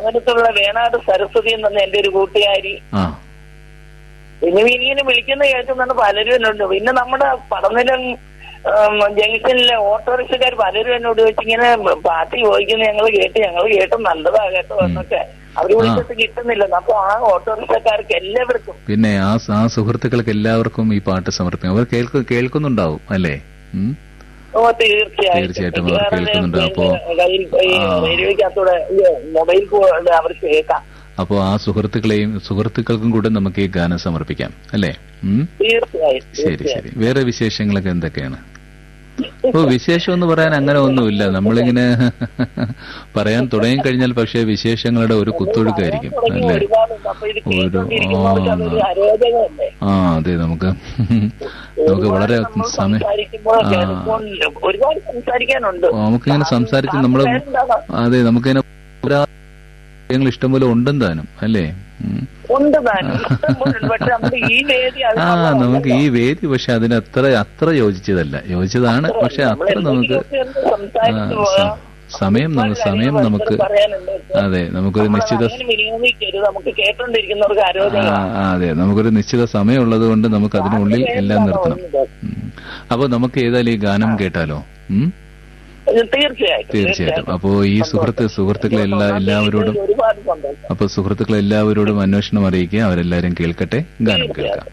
കുളങ്ങരത്തുള്ള വേണാട് സരസ്വതി എന്ന് പറഞ്ഞ എന്റെ ഒരു കൂട്ടുകാരി ആ പിന്നെ ഇനിങ്ങനെ വിളിക്കുന്ന കേൾക്കുന്നുണ്ട് പലരും എന്നോട് പിന്നെ നമ്മുടെ പടനിലം ഉം, ജംഗ്ഷനിലെ ഓട്ടോറിക്ഷക്കാർ പലരും എന്നോട് ചോദിച്ചിങ്ങനെ പാർട്ടി ചോദിക്കുന്നത് ഞങ്ങൾ കേട്ട് ഞങ്ങൾ കേട്ട് നല്ലതാ കേട്ടോ എന്നൊക്കെ അവര് വിളിച്ചിട്ട് കിട്ടുന്നില്ലെന്ന് അപ്പൊ ആ ഓട്ടോറിക്ഷക്കാർക്ക് എല്ലാവർക്കും പിന്നെ ആ ആ സുഹൃത്തുക്കൾക്ക് എല്ലാവർക്കും ഈ പാട്ട് സമർപ്പിക്കാം അവർ കേൾക്കു കേൾക്കുന്നുണ്ടാവും അല്ലേ ഉം? ഓ തീർച്ചയായും തീർച്ചയായിട്ടും അവർ കേൾക്കുന്നുണ്ട്. അപ്പോ, കയ്യിൽ ഈ ആ. റേഡിയോയ്ക്കകത്തൂടെ ഈ മൊബൈൽ ഫോൺ അവർക്ക് കേൾക്കാം അപ്പോൾ ആ സുഹൃത്തുക്കളെയും സുഹൃത്തുക്കൾക്കും കൂടെ നമുക്ക് ഈ ഗാനം സമർപ്പിക്കാം അല്ലേ ഉം? തീർച്ചയായും ശരി ശരി വേറെ വിശേഷങ്ങളൊക്കെ എന്തൊക്കെയാണ് ഓ വിശേഷം എന്ന് പറയാൻ അങ്ങനെ ഒന്നുമില്ല നമ്മളിങ്ങനെ പറയാൻ തുടങ്ങി കഴിഞ്ഞാൽ പക്ഷേ വിശേഷങ്ങളുടെ ഒരു കുത്തൊഴുക്കായിരിക്കും തുടങ്ങി അല്ലേ ഒരുപാടുണ്ട് അപ്പൊ ഇത് ഒരു- കേട്ടോണ്ടിരിക്കുന്നവർക്ക് അതൊരു ആ. അരോചകമല്ലേ ആ അതെ നമുക്ക് നമുക്ക് വളരെ നമ്മൾ സമയം സംസാരിക്കുമ്പോൾ ആ. ടെലിഫോണിൽ ഒരുപാട് സംസാരിക്കാനുണ്ട് നമുക്കിങ്ങനെ സംസാരിച്ച് നമ്മൾ പേരെന്താണ്? അതെ നമുക്കിങ്ങനെ ഒരാ കാര്യങ്ങൾ ഇഷ്ടംപോലെ ഉണ്ടും താനും അല്ലേ ഉം. ഉണ്ട് താനും ഇഷ്ടംപോലെയുണ്ട്. പക്ഷെ നമ്മുടെ ഈ വേദി ആ അതിനുള്ള നമുക്ക് ഈ വേദി പക്ഷെ അതിന് അത്ര അത്ര യോജിച്ചതല്ല യോജിച്ചതാണ് പക്ഷെ നമ്മൾ അത്ര നമുക്ക് എന്തെങ്കിലുമൊക്കെ ഒന്ന് സംസാരിച്ച് ആ, പോകാം. സ- സമയം നമ്മ- ഒരുപാട് സമയം കാര്യങ്ങൾ നമുക്ക് പറയാനുണ്ട്. അതെ നമുക്കൊരു നമ്മൾ നിശ്ചിത അങ്ങനെ വിനിയോഗിക്കരുത് നമുക്ക് കേട്ടോണ്ടിരിക്കുന്നവർക്ക് ആ, ആരോഗ്യമാണ് ആ, അതെ നമുക്കൊരു നിശ്ചിത സമയമുള്ളത് കൊണ്ട് നമുക്ക് അതിനുള്ളിൽ എല്ലാം നിർത്തണം ഉം. അപ്പൊ നമുക്ക് ഏതായാലും ഈ ഗാനം കേട്ടാലോ ഉം? തീർച്ചയായിട്ടും തീർച്ചയായിട്ടും അപ്പോ ഈ സുഹൃത്ത് സുഹൃത്തുക്കളെ എല്ലാ എല്ലാവരോടും ഒരുപാട് സന്തോഷം അപ്പൊ സുഹൃത്തുക്കളെ എല്ലാവരോടും അന്വേഷണം അറിയിക്കുക അവരെല്ലാരും കേൾക്കട്ടെ ഗാനം കേൾക്കാം